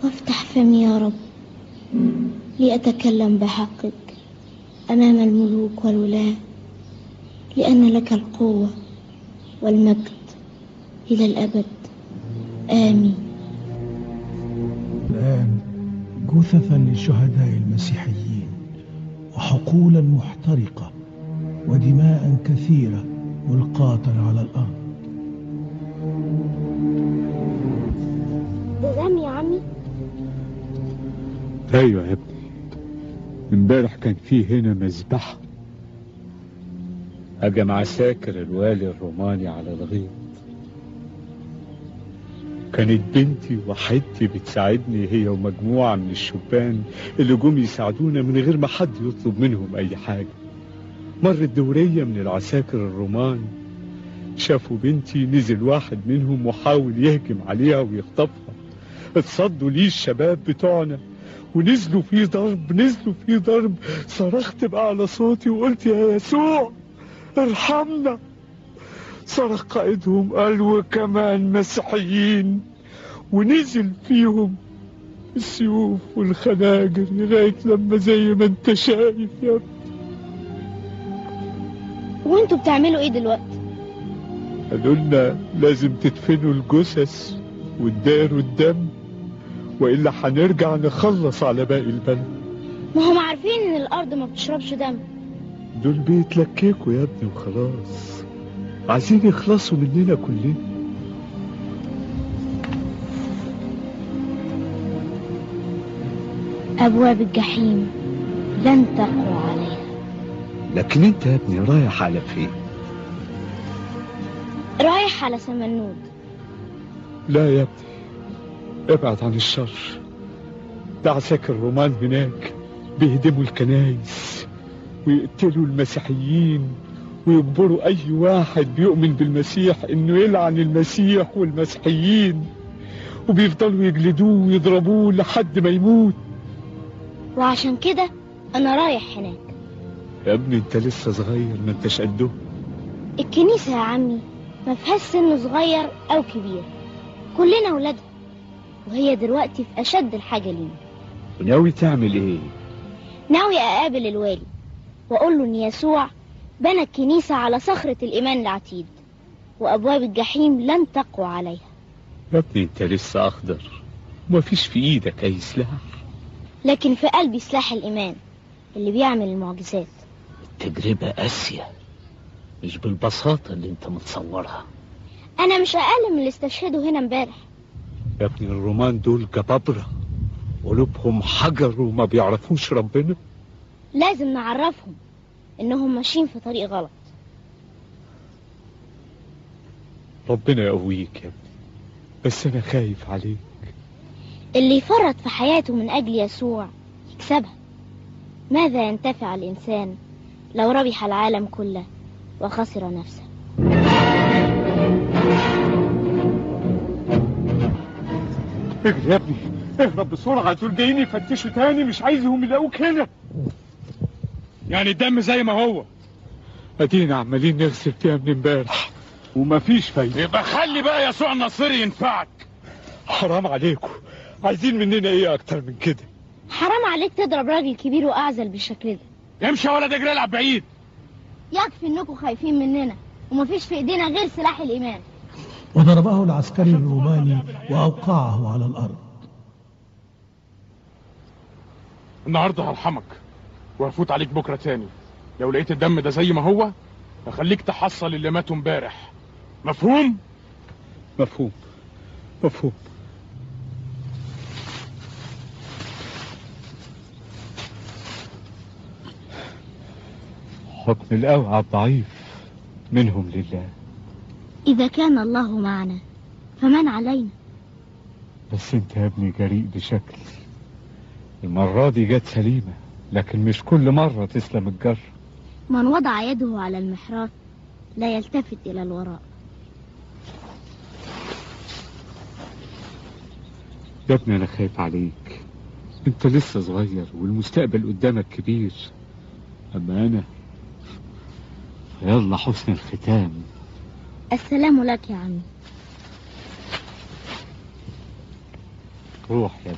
وافتح فمي يا رب لأتكلم بحقك أمام الملوك والولاة لأن لك القوة والمجد إلى الأبد آمين الآن جثثا للشهداء المسيحيين وحقولا محترقة ودماء كثيرة ملقاة على الأرض ده دم يا عمي ايوه يا ابني امبارح كان في هنا مذبحة هجم عساكر الوالي الروماني على الغيط كانت بنتي وحيدتي بتساعدني هي ومجموعة من الشبان اللي جم يساعدونا من غير ما حد يطلب منهم أي حاجة مرت دورية من العساكر الرومان شافوا بنتي نزل واحد منهم وحاول يهجم عليها ويخطفها اتصدوا ليه الشباب بتوعنا ونزلوا فيه ضرب نزلوا فيه ضرب صرخت بأعلى صوتي وقلت يا يسوع ارحمنا صرخ قائدهم قال وكمان مسيحيين ونزل فيهم السيوف والخناجر لغاية لما زي ما انت شايف يا ابني وانتوا بتعملوا ايه دلوقتي قالوا لنا لازم تدفنوا الجثث وتداروا الدم وإلا هنرجع نخلص على باقي البلد ما هم عارفين ان الارض ما بتشربش دم دول بيتلككوا يا ابني وخلاص عايزين يخلصوا مننا كلنا ابواب الجحيم لن تقوى عليها لكن انت يا ابني رايح على فين رايح على سمنود لا يا ابني ابعد عن الشر ده عساكر الرومان هناك بيهدموا الكنايس ويقتلوا المسيحيين ويجبروا اي واحد بيؤمن بالمسيح انه يلعن المسيح والمسيحيين وبيفضلوا يجلدوه ويضربوه لحد ما يموت وعشان كده انا رايح هناك يا ابني انت لسه صغير ما انتش قده الكنيسة يا عمي ما فيهاش سن صغير او كبير كلنا ولادها وهي دلوقتي في اشد الحاجة لينا وناوي تعمل ايه ناوي اقابل الوالي واقول له ان يسوع بنى الكنيسة على صخرة الايمان العتيد وابواب الجحيم لن تقوى عليها يا ابني انت لسه اخضر ومفيش في ايدك اي سلاح لكن في قلبي سلاح الايمان اللي بيعمل المعجزات التجربة قاسية مش بالبساطة اللي انت متصورها انا مش اقل من اللي استشهدوا هنا امبارح يا ابني الرومان دول جبابرة قلوبهم حجر وما بيعرفوش ربنا لازم نعرفهم انهم ماشيين في طريق غلط ربنا يقويك يا ابني بس انا خايف عليك اللي يفرط في حياته من اجل يسوع يكسبها ماذا ينتفع الانسان لو ربح العالم كله وخسر نفسه اجري يا ابني اهرب بسرعة دول جايين يفتشوا تاني مش عايزهم يلاقوك هنا يعني الدم زي ما هو ادينا عمالين نغسل فيها من امبارح ومفيش فايدة يبقى خلي بقى يسوع النصيري ينفعك حرام عليكم عايزين مننا ايه اكتر من كده حرام عليك تضرب راجل كبير واعزل بالشكل ده امشي يا ولد اجري العب بعيد يكفي انكم خايفين مننا ومفيش في ايدينا غير سلاح الايمان وضربه العسكري الروماني وأوقعه على الأرض النهارده هرحمك وهفوت عليك بكره تاني لو لقيت الدم ده زي ما هو هخليك تحصل اللي ماتوا امبارح مفهوم مفهوم مفهوم حكم الأوعى الضعيف منهم لله اذا كان الله معنا فمن علينا بس انت يا ابني جريء بشكل المرة دي جت سليمة لكن مش كل مرة تسلم الجر من وضع يده على المحراث لا يلتفت الى الوراء يا ابني انا خايف عليك انت لسه صغير والمستقبل قدامك كبير اما انا يلا حسن الختام السلام لك يا عمي روح يا